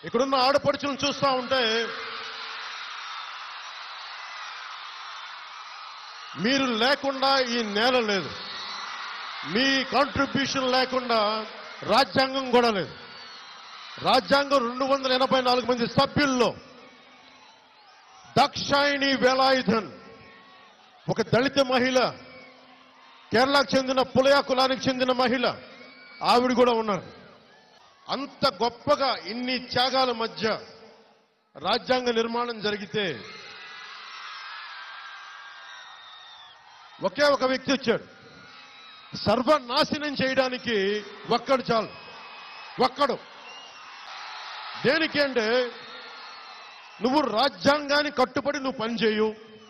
ఇక్కడున్న ఆడపడుచులను చూస్తా ఉంటే మీరు లేకుండా ఈ నేల లేదు మీ కాంట్రిబ్యూషన్ లేకుండా రాజ్యాంగం కూడా లేదు రాజ్యాంగం రెండు వందల ఎనభై నాలుగు మంది సభ్యుల్లో దక్షాయిని వేలాయుధన్ ఒక దళిత మహిళ కేరళకు చెందిన పులయ కులానికి చెందిన మహిళ ఆవిడ కూడా ఉన్నారు అంత గొప్పగా ఇన్ని త్యాగాల మధ్య రాజ్యాంగ నిర్మాణం జరిగితే ఒకే ఒక వ్యక్తి వచ్చాడు సర్వనాశనం చేయడానికి ఒక్కడు చాలు ఒక్కడు దేనికి అంటే నువ్వు రాజ్యాంగాన్ని కట్టుబడి నువ్వు పనిచేయు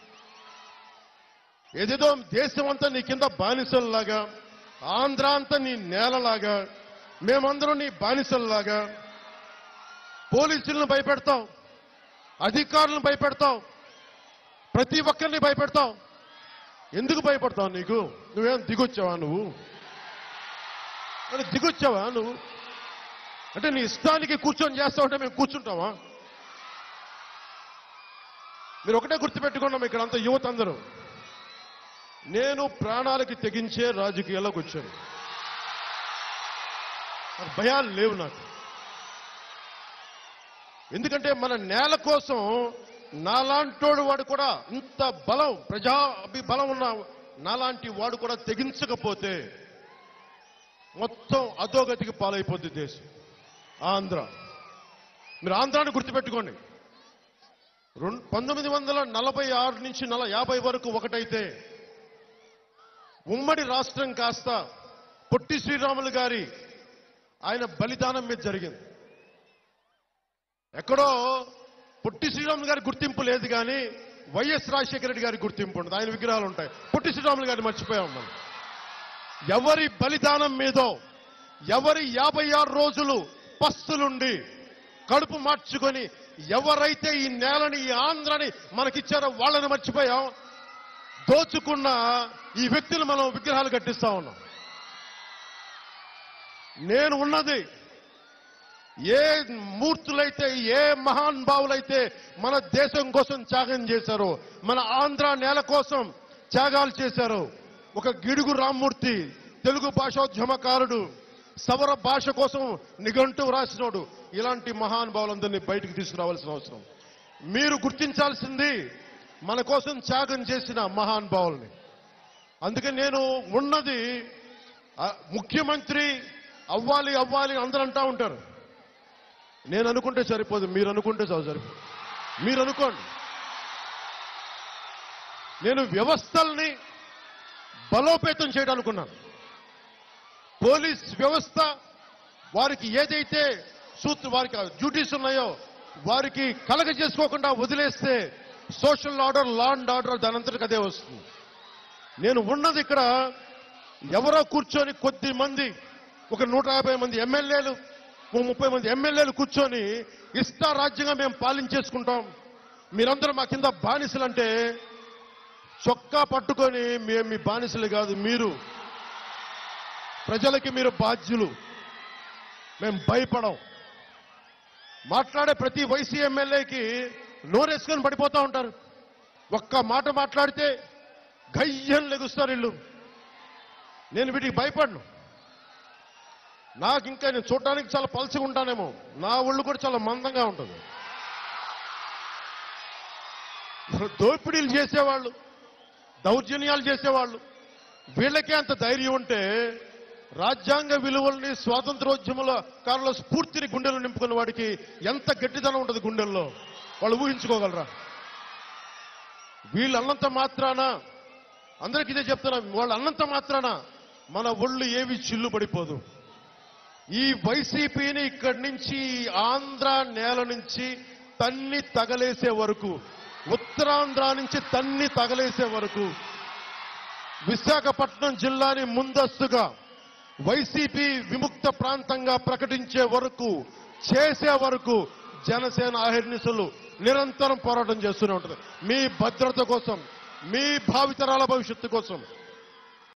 ఏదేదో దేశం అంతా నీ కింద బానిసల్లాగా ఆంధ్ర అంతా నీ నేలలాగా మేమందరం నీ బానిసల్లాగా పోలీసులను భయపెడతాం అధికారులను భయపెడతాం ప్రతి ఒక్కరిని భయపెడతాం ఎందుకు భయపడతావు నీకు నువ్వేం దిగొచ్చావా నువ్వు అంటే దిగొచ్చావా నువ్వు అంటే నీ ఇష్టానికి కూర్చొని చేస్తావు అంటే మేము కూర్చుంటావా మీరు ఒకటే గుర్తుపెట్టుకున్నాం ఇక్కడ అంత యువత అందరూ నేను ప్రాణాలకి తెగించే రాజకీయాల్లోకి వచ్చాను నాకు భయాలు లేవు నాకు ఎందుకంటే మన నేల కోసం నాలాంటోడు వాడు కూడా ఇంత బలం ప్రజా అభి బలం ఉన్న నాలాంటి వాడు కూడా తెగించకపోతే మొత్తం అధోగతికి పాలైపోద్ది దేశం ఆంధ్ర మీరు ఆంధ్రాని గుర్తుపెట్టుకోండి రెండు పంతొమ్మిది వందల నలభై ఆరు నుంచి నల యాభై వరకు ఒకటైతే ఉమ్మడి రాష్ట్రం కాస్త పొట్టి శ్రీరాములు గారి ఆయన బలిదానం మీద జరిగింది ఎక్కడో పొట్టి శ్రీరాములు గారి గుర్తింపు లేదు కానీ వైఎస్ రాజశేఖర రెడ్డి గారి గుర్తింపు ఉండదు ఆయన విగ్రహాలు ఉంటాయి పొట్టి శ్రీరాములు గారిని మర్చిపోయాం మనం ఎవరి బలిదానం మీదో ఎవరి యాభై ఆరు రోజులు పస్తులుండి కడుపు మార్చుకొని ఎవరైతే ఈ నేలని ఈ ఆంధ్రని మనకిచ్చారో వాళ్ళని మర్చిపోయాం దోచుకున్న ఈ వ్యక్తులు మనం విగ్రహాలు కట్టిస్తా ఉన్నాం నేను ఉన్నది ఏ మూర్తులైతే ఏ మహాన్ భావులైతే మన దేశం కోసం త్యాగం చేశారో మన ఆంధ్ర నేల కోసం త్యాగాలు చేశారో ఒక గిడుగు రామ్మూర్తి తెలుగు భాషోద్యమకారుడు సవర భాష కోసం నిఘంటు రాసినోడు ఇలాంటి మహాన్ భావులందరినీ బయటకు తీసుకురావాల్సిన అవసరం మీరు గుర్తించాల్సింది మన కోసం త్యాగం చేసిన మహాన్ భావుల్ని అందుకే నేను ఉన్నది ఆ, ముఖ్యమంత్రి అవ్వాలి అవ్వాలి అందరూ అంటా ఉంటారు నేను అనుకుంటే సరిపోదు మీరు అనుకుంటే చాలు సరిపోదు మీరు అనుకోండి నేను వ్యవస్థల్ని బలోపేతం చేయడం అనుకున్నాను పోలీస్ వ్యవస్థ వారికి ఏదైతే సూత్ర వారికి డ్యూటీస్ ఉన్నాయో వారికి కలగ చేసుకోకుండా వదిలేస్తే social order law and order దానంతటికి అదే వస్తుంది నేను ఉన్నది ఇక్కడ ఎవరో కూర్చొని కొద్ది మంది ఒక నూట యాభై మంది ఎమ్మెల్యేలు ఓ ముప్పై మంది ఎమ్మెల్యేలు కూర్చొని ఇష్ట రాజ్యంగా మేము పాలించేసుకుంటాం మీరందరూ మా కింద బానిసలంటే చొక్కా పట్టుకొని మేము మీ బానిసలు కాదు మీరు ప్రజలకి మీరు బాధ్యులు మేము భయపడం మాట్లాడే ప్రతి వైసీ ఎమ్మెల్యేకి నోరేసుకొని పడిపోతా ఉంటారు ఒక్క మాట మాట్లాడితే గయ్యం లెగుస్తారు ఇల్లు నేను వీటికి భయపడను నాకు ఇంకా నేను చూడటానికి చాలా పలుచగా ఉంటానేమో నా ఒళ్ళు కూడా చాలా మందంగా ఉంటుంది దోపిడీలు చేసేవాళ్ళు దౌర్జన్యాలు చేసేవాళ్ళు వీళ్ళకే అంత ధైర్యం ఉంటే రాజ్యాంగ విలువల్ని స్వాతంత్రోద్యముల కాలంలో స్ఫూర్తిని గుండెలు నింపుకున్న వాడికి ఎంత గట్టిదనం ఉంటుంది గుండెల్లో వాళ్ళు ఊహించుకోగలరా వీళ్ళు అన్నంత మాత్రాన అందరికీ ఇదే చెప్తున్నా వాళ్ళు అన్నంత మాత్రాన మన ఒళ్ళు ఏవి చిల్లు పడిపోదు ఈ వైసీపీని ఇక్కడి నుంచి ఆంధ్ర నేల నుంచి తన్ని తగలేసే వరకు ఉత్తరాంధ్ర నుంచి తన్ని తగలేసే వరకు విశాఖపట్నం జిల్లాని ముందస్తుగా వైసీపీ విముక్త ప్రాంతంగా ప్రకటించే వరకు చేసే వరకు జనసేన అహిర్నిశలు నిరంతరం పోరాటం చేస్తూనే ఉంటుంది మీ భద్రత కోసం మీ భావితరాల భవిష్యత్తు కోసం